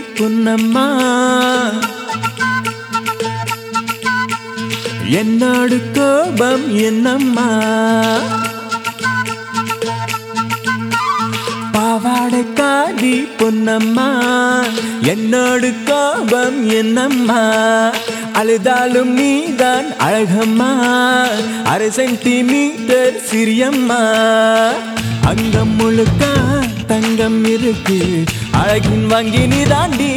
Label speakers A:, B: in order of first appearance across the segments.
A: பொன்னம்மா என்னோடு கோபம் என்னம்மா பாவாடைக்காரி பொன்னம்மா என்னோடு கோபம் என்னம்மா அழுதாலும் நீதான் அழகம்மா அரை சென்டிமீட்டர் சிறியம்மா அங்கம் முழுக்க தங்கம் இருக்கு அழகின் வங்கி நீ தாண்டி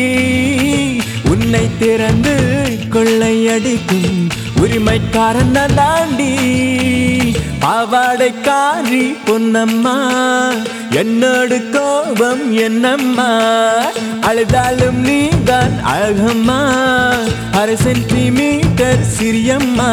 A: உன்னை திறந்து கொள்ளையடிக்கும் உரிமைக்காரன் நான் தாண்டி பாவாடைக்காரி பொன்னம்மா என்னோடு கோபம் என்னம்மா அழுதாலும் நீதான் அழகம்மா அரை சென்டிமீட்டர் சிறியம்மா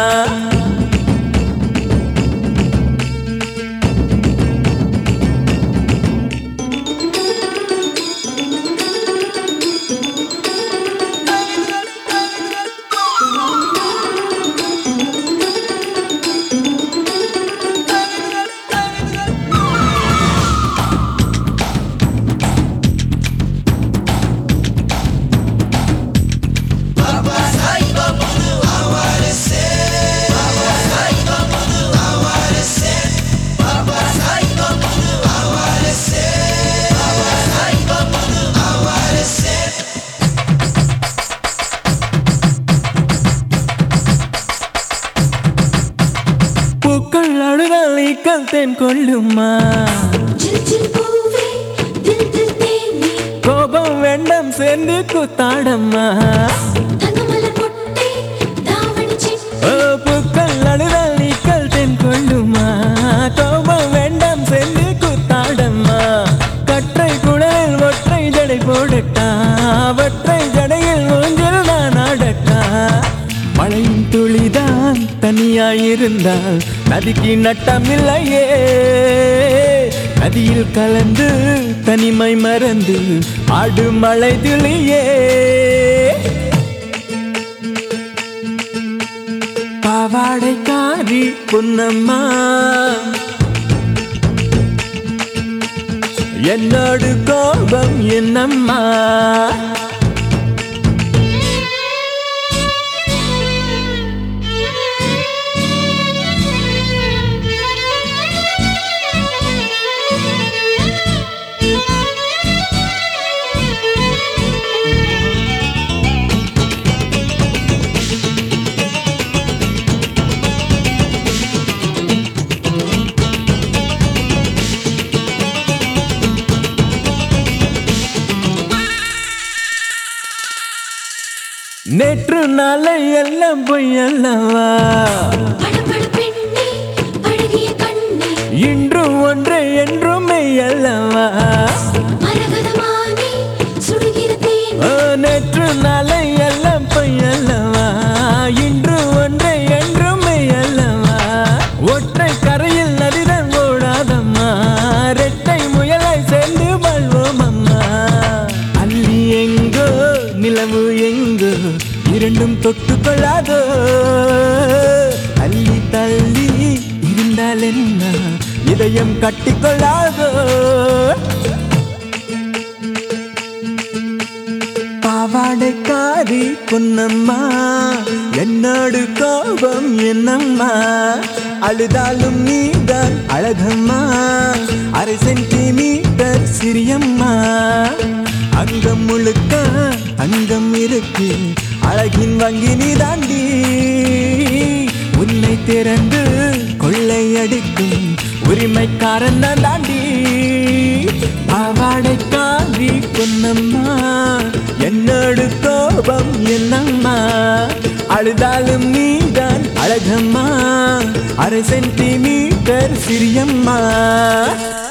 A: பூக்கள் அழுதால் நீக்கல் தேன் கொள்ளுமா
B: சில் சில் பூவே தில் தில் தேனே
A: கோபம் வேண்டாம் சேர்ந்து கூத்தாடம்மா
B: தங்கமலர் பொட்டே தாவணி சிட்டு
A: ஓ பூக்கள் அழுதால் நீக்கல் தேன் கொள்ளுமா கோபம் வேண்டாம் சேர்ந்து கூத்தாடம்மா கற்றை குழலில் ஒற்றை ஜடை போடட்டா ஒற்றை ஜடையில் ஊஞ்சல் நான் ஆடட்டா மழையின் துளிதான் தனியாயிருந்தால் நதிக்கு நட்டமில்லையே நதியில் கலந்து தனிமை மறந்து ஆடு மழை துளியே பாவாடைக்காரி பொன்னம்மா என்னோடு கோபம் என்னம்மா நேற்று நாளை எல்லாம் பொய் அல்லவா
B: படபட பெண்ணே அழகிய கண்ணே
A: இன்றும் ஒன்று என்றும் மெய் அல்லவா
B: மரகதமானே சுடுகிற தேனே
A: ஓ, நேற்று நாளை எல்லாம் பொய் அல்லவா இன்று ஒன்றை என்றும் மெய் அல்லவா ஒற்றை கரையில் நதிதான் ஓடாதம்மா ரெட்டை முயலாய் சேர்ந்து வாழ்வோம் அம்மா அள்ளி எங்கோ நிலவு எங்கோ இரண்டும் தொட்டு கொள்ளாதோ அள்ளி தள்ளி இருந்தால் என்ன இதயம் கட்டிக்கொள்ளாதோ பாவாடைக்காரி பொன்னம்மா என்னோடு கோபம் என்னம்மா அழுதாலும் நீதான் அழகம்மா அரை சென்டிமீட்டர் சிறியம்மா அங்கம் முழுக்க அங்கம் இருக்கு அழகின் வங்கி நீ தாண்டி உன்னை திறந்து கொள்ளையடிக்கும் உரிமைக்காரன் நான் தாண்டி பாவாடைக்காரி பொன்னம்மா என்னோடு கோபம் என்னம்மா அழுதாலும் நீதான் அழகம்மா அரை சென்டிமீட்டர் சிறியம்மா